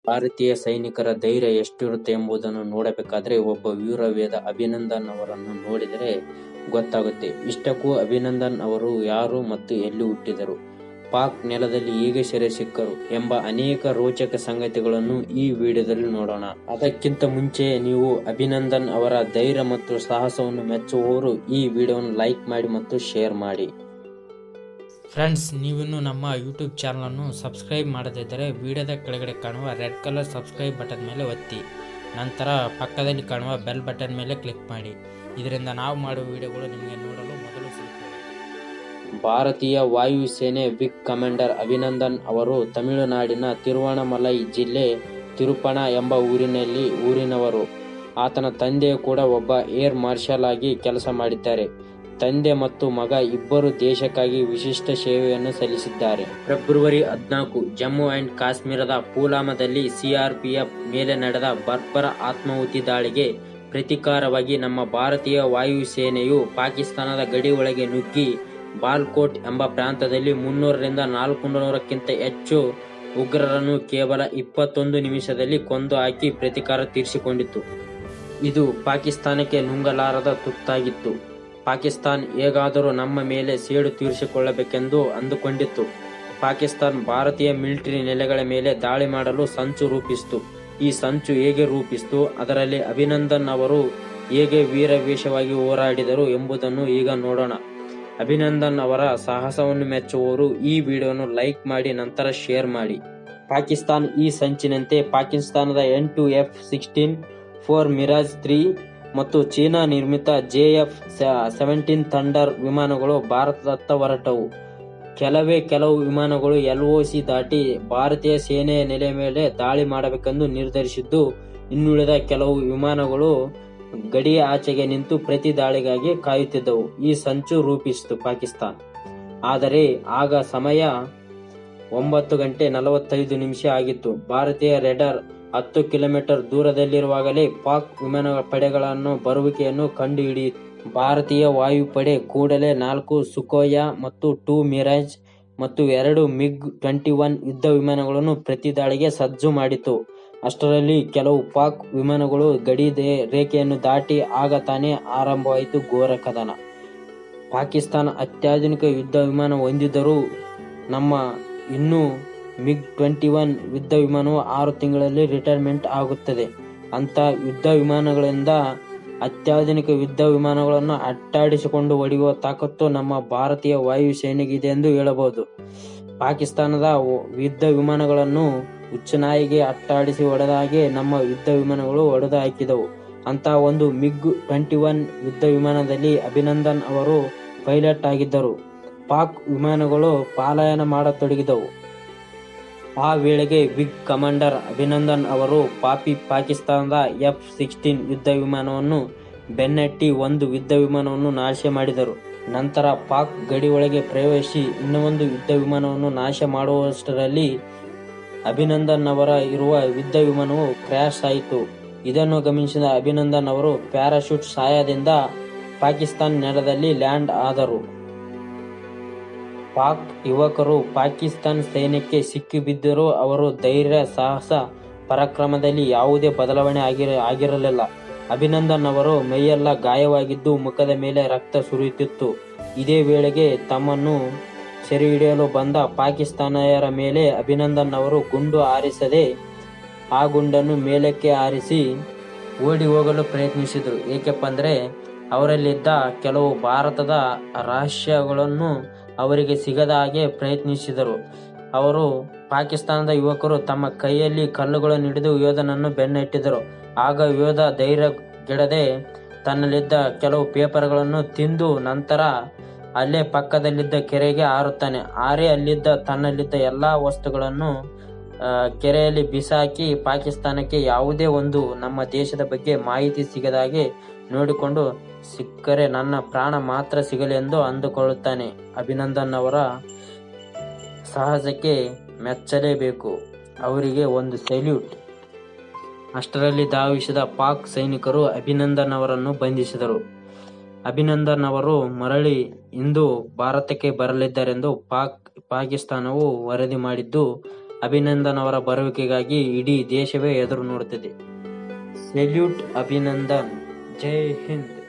ಭಾರತೀಯ ಸೈನಿಕರ ಧೈರ್ಯ ಎಷ್ಟಿರುತ್ತೆ ಎಂಬುದನ್ನು ನೋಡಬೇಕಾದ್ರೆ ಒಬ್ಬ ವೀರವೇದ ಅಭಿನಂದನ್ ಅವರನ್ನು ನೋಡಿದರೆ ಗೊತ್ತಾಗುತ್ತೆ ಇಷ್ಟಕ್ಕೂ ಅಭಿನಂದನ್ ಅವರು ಯಾರು ಮತ್ತು ಎಲ್ಲಿ ಹುಟ್ಟಿದರು ಪಾಕ್ ನೆಲದಲ್ಲಿ ಹೇಗೆ ಸೆರೆ ಸಿಕ್ಕರು ಎಂಬ ಅನೇಕ ರೋಚಕ ಸಂಗತಿಗಳನ್ನು ಈ ವಿಡಿಯೋದಲ್ಲಿ ನೋಡೋಣ ಅದಕ್ಕಿಂತ ಮುಂಚೆ ನೀವು ಅಭಿನಂದನ್ ಅವರ ಧೈರ್ಯ ಮತ್ತು ಸಾಹಸವನ್ನು ಮೆಚ್ಚುವವರು ಈ ವಿಡಿಯೋವನ್ನು ಲೈಕ್ ಮಾಡಿ ಮತ್ತು ಶೇರ್ ಮಾಡಿ ಫ್ರೆಂಡ್ಸ್ ನೀವಿನ್ನು ನಮ್ಮ ಯೂಟ್ಯೂಬ್ ಚಾನಲನ್ನು ಸಬ್ಸ್ಕ್ರೈಬ್ ಮಾಡದಿದ್ದರೆ ವಿಡಿಯೋದ ಕೆಳಗಡೆ ಕಾಣುವ ರೆಡ್ ಕಲರ್ ಸಬ್ಸ್ಕ್ರೈಬ್ ಬಟನ್ ಮೇಲೆ ಒತ್ತಿ ನಂತರ ಪಕ್ಕದಲ್ಲಿ ಕಾಣುವ ಬೆಲ್ ಬಟನ್ ಮೇಲೆ ಕ್ಲಿಕ್ ಮಾಡಿ ಇದರಿಂದ ನಾವು ಮಾಡುವ ವಿಡಿಯೋಗಳು ನಿಮಗೆ ನೋಡಲು ಮೊದಲು ಸಿಗುತ್ತವೆ ಭಾರತೀಯ ವಾಯುಸೇನೆ ವಿಗ್ ಕಮಾಂಡರ್ ಅಭಿನಂದನ್ ಅವರು ತಮಿಳುನಾಡಿನ ತಿರುವಣಮಲೈ ಜಿಲ್ಲೆ ತಿರುಪಣ ಎಂಬ ಊರಿನಲ್ಲಿ ಊರಿನವರು ಆತನ ತಂದೆ ಕೂಡ ಒಬ್ಬ ಏರ್ ಮಾರ್ಷಲ್ ಆಗಿ ಕೆಲಸ ಮಾಡಿದ್ದಾರೆ ತಂದೆ ಮತ್ತು ಮಗ ಇಬ್ಬರು ದೇಶಕ್ಕಾಗಿ ವಿಶಿಷ್ಟ ಸೇವೆಯನ್ನು ಸಲ್ಲಿಸಿದ್ದಾರೆ ಫೆಬ್ರವರಿ ಹದಿನಾಲ್ಕು ಜಮ್ಮು ಅಂಡ್ ಕಾಶ್ಮೀರದ ಪೂಲಾಮದಲ್ಲಿ ಸಿಆರ್ಪಿಎಫ್ ಮೇಲೆ ನಡೆದ ಬರ್ಬರ ಆತ್ಮಾಹುತಿ ದಾಳಿಗೆ ಪ್ರತೀಕಾರವಾಗಿ ನಮ್ಮ ಭಾರತೀಯ ವಾಯುಸೇನೆಯು ಪಾಕಿಸ್ತಾನದ ಗಡಿ ಒಳಗೆ ನುಗ್ಗಿ ಬಾಲ್ಕೋಟ್ ಎಂಬ ಪ್ರಾಂತದಲ್ಲಿ ಮುನ್ನೂರರಿಂದ ನಾಲ್ಕು ನೂರಕ್ಕಿಂತ ಹೆಚ್ಚು ಉಗ್ರರನ್ನು ಕೇವಲ ಇಪ್ಪತ್ತೊಂದು ನಿಮಿಷದಲ್ಲಿ ಕೊಂದು ಹಾಕಿ ಪ್ರತೀಕಾರ ತೀರಿಸಿಕೊಂಡಿತು ಇದು ಪಾಕಿಸ್ತಾನಕ್ಕೆ ನುಂಗಲಾರದ ತುತ್ತಾಗಿತ್ತು ಪಾಕಿಸ್ತಾನ್ ಹೇಗಾದರೂ ನಮ್ಮ ಮೇಲೆ ಸೇಡು ತೀರಿಸಿಕೊಳ್ಳಬೇಕೆಂದು ಅಂದುಕೊಂಡಿತ್ತು ಪಾಕಿಸ್ತಾನ್ ಭಾರತೀಯ ಮಿಲಿಟರಿ ನೆಲೆಗಳ ಮೇಲೆ ದಾಳಿ ಮಾಡಲು ಸಂಚು ರೂಪಿಸಿತು ಈ ಸಂಚು ಹೇಗೆ ರೂಪಿಸಿತು ಅದರಲ್ಲಿ ಅಭಿನಂದನ್ ಅವರು ಹೇಗೆ ವೀರವೇಷವಾಗಿ ಹೋರಾಡಿದರು ಎಂಬುದನ್ನು ಈಗ ನೋಡೋಣ ಅಭಿನಂದನ್ ಅವರ ಸಾಹಸವನ್ನು ಮೆಚ್ಚುವವರು ಈ ವಿಡಿಯೋವನ್ನು ಲೈಕ್ ಮಾಡಿ ನಂತರ ಶೇರ್ ಮಾಡಿ ಪಾಕಿಸ್ತಾನ್ ಈ ಸಂಚಿನಂತೆ ಪಾಕಿಸ್ತಾನದ ಎನ್ two F sixteen four Mirage three ಮತ್ತು ಚೀನಾ ನಿರ್ಮಿತ ಜೆಎಫ್ ಸೆವೆಂಟೀನ್ ಥಂಡರ್ ವಿಮಾನಗಳು ಭಾರತದತ್ತ ಹೊರಟವು ಕೆಲವೇ ಕೆಲವು ವಿಮಾನಗಳು ಎಲ್ಒಸಿ ದಾಟಿ ಭಾರತೀಯ ಸೇನೆಯ ನೆಲೆ ಮೇಲೆ ದಾಳಿ ಮಾಡಬೇಕೆಂದು ನಿರ್ಧರಿಸಿದ್ದು ಇನ್ನುಳಿದ ಕೆಲವು ವಿಮಾನಗಳು ಗಡಿಯ ಆಚೆಗೆ ನಿಂತು ಪ್ರತಿ ದಾಳಿಗಾಗಿ ಕಾಯುತ್ತಿದ್ದವು ಈ ಸಂಚು ರೂಪಿಸಿತು ಪಾಕಿಸ್ತಾನ್ ಆದರೆ ಆಗ ಸಮಯ ಒಂಬತ್ತು ಗಂಟೆ ನಲವತ್ತೈದು ನಿಮಿಷ ಆಗಿತ್ತು ಭಾರತೀಯ ರೆಡರ್ ಹತ್ತು ಕಿಲೋಮೀಟರ್ ದೂರದಲ್ಲಿರುವಾಗಲೇ ಪಾಕ್ ವಿಮಾನ ಪಡೆಗಳನ್ನು ಬರುವಿಕೆಯನ್ನು ಕಂಡುಹಿಡಿಯಿತು ಭಾರತೀಯ ವಾಯುಪಡೆ ಕೂಡಲೇ ನಾಲ್ಕು ಸುಕೋಯ ಮತ್ತು ಟೂ ಮಿರಾಜ್ ಮತ್ತು ಎರಡು ಮಿಗ್ ಟ್ವೆಂಟಿ ಒನ್ ಯುದ್ಧ ವಿಮಾನಗಳನ್ನು ಪ್ರತಿ ದಾಳಿಗೆ ಸಜ್ಜು ಮಾಡಿತು ಅಷ್ಟರಲ್ಲಿ ಕೆಲವು ಪಾಕ್ ವಿಮಾನಗಳು ಗಡಿ ರೇಖೆಯನ್ನು ದಾಟಿ ಆಗ ತಾನೇ ಆರಂಭವಾಯಿತು ಘೋರ ಕದನ ಪಾಕಿಸ್ತಾನ ಅತ್ಯಾಧುನಿಕ ಯುದ್ಧ ವಿಮಾನ ಹೊಂದಿದ್ದರೂ ನಮ್ಮ ಇನ್ನೂ ಮಿಗ್ ಟ್ವೆಂಟಿ ಒನ್ ಯುದ್ಧ ವಿಮಾನವು ಆರು ತಿಂಗಳಲ್ಲಿ ರಿಟೈರ್ಮೆಂಟ್ ಆಗುತ್ತದೆ ಅಂತ ಯುದ್ಧ ವಿಮಾನಗಳಿಂದ ಅತ್ಯಾಧುನಿಕ ಯುದ್ಧ ವಿಮಾನಗಳನ್ನು ಅಟ್ಟಾಡಿಸಿಕೊಂಡು ಹೊಡೆಯುವ ತಾಕತ್ತು ನಮ್ಮ ಭಾರತೀಯ ವಾಯುಸೇನೆಗಿದೆ ಎಂದು ಹೇಳಬಹುದು ಪಾಕಿಸ್ತಾನದ ಯುದ್ಧ ವಿಮಾನಗಳನ್ನು ಹುಚ್ಚನಾಯಿಗೆ ಅಟ್ಟಾಡಿಸಿ ಹೊಡೆದ ಹಾಗೆ ನಮ್ಮ ಯುದ್ಧ ವಿಮಾನಗಳು ಹೊಡೆದು ಹಾಕಿದವು ಅಂತ ಒಂದು ಮಿಗ್ ಟ್ವೆಂಟಿ ಒನ್ ಯುದ್ಧ ವಿಮಾನದಲ್ಲಿ ಅಭಿನಂದನ್ ಅವರು ಪೈಲಟ್ ಆಗಿದ್ದರು ಪಾಕ್ ವಿಮಾನಗಳು ಪಲಾಯನ ಮಾಡತೊಡಗಿದವು ಆ ವೇಳೆಗೆ ವಿಗ್ ಕಮಾಂಡರ್ ಅಭಿನಂದನ್ ಅವರು ಪಾಪಿ ಪಾಕಿಸ್ತಾನದ ಎಫ್ ಸಿಕ್ಸ್ಟೀನ್ ಯುದ್ಧ ವಿಮಾನವನ್ನು ಬೆನ್ನಟ್ಟಿ ಒಂದು ಯುದ್ಧ ವಿಮಾನವನ್ನು ನಾಶ ಮಾಡಿದರು ನಂತರ ಪಾಕ್ ಗಡಿ ಒಳಗೆ ಪ್ರವೇಶಿಸಿ ಇನ್ನೊಂದು ಯುದ್ಧ ವಿಮಾನವನ್ನು ನಾಶ ಮಾಡುವಷ್ಟರಲ್ಲಿ ಅಭಿನಂದನ್ ಅವರ ಇರುವ ಯುದ್ಧ ವಿಮಾನವು ಕ್ರ್ಯಾಶ್ ಆಯಿತು ಇದನ್ನು ಗಮನಿಸಿದ ಅಭಿನಂದನ್ ಅವರು ಪ್ಯಾರಾಶೂಟ್ ಸಹಾಯದಿಂದ ಪಾಕಿಸ್ತಾನ್ ನೆಲದಲ್ಲಿ ಲ್ಯಾಂಡ್ ಆದರು ಪಾಕ್ ಯುವಕರು ಪಾಕಿಸ್ತಾನ್ ಸೈನ್ಯಕ್ಕೆ ಸಿಕ್ಕಿಬಿದ್ದರೂ ಅವರು ಧೈರ್ಯ ಸಾಹಸ ಪರಾಕ್ರಮದಲ್ಲಿ ಯಾವುದೇ ಬದಲಾವಣೆ ಆಗಿರ ಆಗಿರಲಿಲ್ಲ ಅಭಿನಂದನ್ ಅವರು ಮೈಯೆಲ್ಲ ಗಾಯವಾಗಿದ್ದು ಮುಖದ ಮೇಲೆ ರಕ್ತ ಸುರಿಯುತ್ತಿತ್ತು ಇದೇ ವೇಳೆಗೆ ತಮ್ಮನ್ನು ಸೆರೆ ಹಿಡಿಯಲು ಬಂದ ಪಾಕಿಸ್ತಾನಿಯರ ಮೇಲೆ ಅಭಿನಂದನ್ ಅವರು ಗುಂಡು ಹಾರಿಸದೆ ಆ ಗುಂಡನ್ನು ಮೇಲಕ್ಕೆ ಹಾರಿಸಿ ಓಡಿ ಹೋಗಲು ಪ್ರಯತ್ನಿಸಿದರು ಏಕೆಪ್ಪ ಅಂದರೆ ಅವರಲ್ಲಿದ್ದ ಕೆಲವು ಭಾರತದ ರಹಸ್ಯಗಳನ್ನು ಅವರಿಗೆ ಸಿಗದ ಹಾಗೆ ಪ್ರಯತ್ನಿಸಿದರು ಅವರು ಪಾಕಿಸ್ತಾನದ ಯುವಕರು ತಮ್ಮ ಕೈಯಲ್ಲಿ ಕಲ್ಲುಗಳನ್ನು ಹಿಡಿದು ಯೋಧನನ್ನು ಬೆನ್ನಟ್ಟಿದರು ಆಗ ಯೋಧ ಧೈರ್ಯಗೆಡದೆ ತನ್ನಲ್ಲಿದ್ದ ಕೆಲವು ಪೇಪರ್ಗಳನ್ನು ತಿಂದು ನಂತರ ಅಲ್ಲೇ ಪಕ್ಕದಲ್ಲಿದ್ದ ಕೆರೆಗೆ ಹಾರುತ್ತಾನೆ ಹಾರಿ ಅಲ್ಲಿದ್ದ ತನ್ನಲ್ಲಿದ್ದ ಎಲ್ಲ ವಸ್ತುಗಳನ್ನು ಕೆರೆಯಲ್ಲಿ ಬಿಸಾಕಿ ಪಾಕಿಸ್ತಾನಕ್ಕೆ ಯಾವುದೇ ಒಂದು ನಮ್ಮ ದೇಶದ ಬಗ್ಗೆ ಮಾಹಿತಿ ಸಿಗದಾಗೆ ನೋಡಿಕೊಂಡು ಸಿಕ್ಕರೆ ನನ್ನ ಪ್ರಾಣ ಮಾತ್ರ ಸಿಗಲಿ ಎಂದು ಅಂದುಕೊಳ್ಳುತ್ತಾನೆ ಅಭಿನಂದನ್ ಅವರ ಸಾಹಸಕ್ಕೆ ಮೆಚ್ಚಲೇಬೇಕು ಅವರಿಗೆ ಒಂದು ಸೆಲ್ಯೂಟ್ ಅಷ್ಟರಲ್ಲಿ ಧಾವಿಸಿದ ಪಾಕ್ ಸೈನಿಕರು ಅಭಿನಂದನ್ ಅವರನ್ನು ಬಂಧಿಸಿದರು ಅಭಿನಂದನ್ ಅವರು ಮರಳಿ ಇಂದು ಭಾರತಕ್ಕೆ ಬರಲಿದ್ದಾರೆಂದು ಪಾಕ್ ಪಾಕಿಸ್ತಾನವು ವರದಿ ಮಾಡಿದ್ದು ಅಭಿನಂದನ್ ಅವರ ಬರುವಿಕೆಗಾಗಿ ಇಡೀ ದೇಶವೇ ಎದುರು ನೋಡುತ್ತಿದೆ ಸೆಲ್ಯೂಟ್ ಅಭಿನಂದನ್ ಜೈ ಹಿಂದ್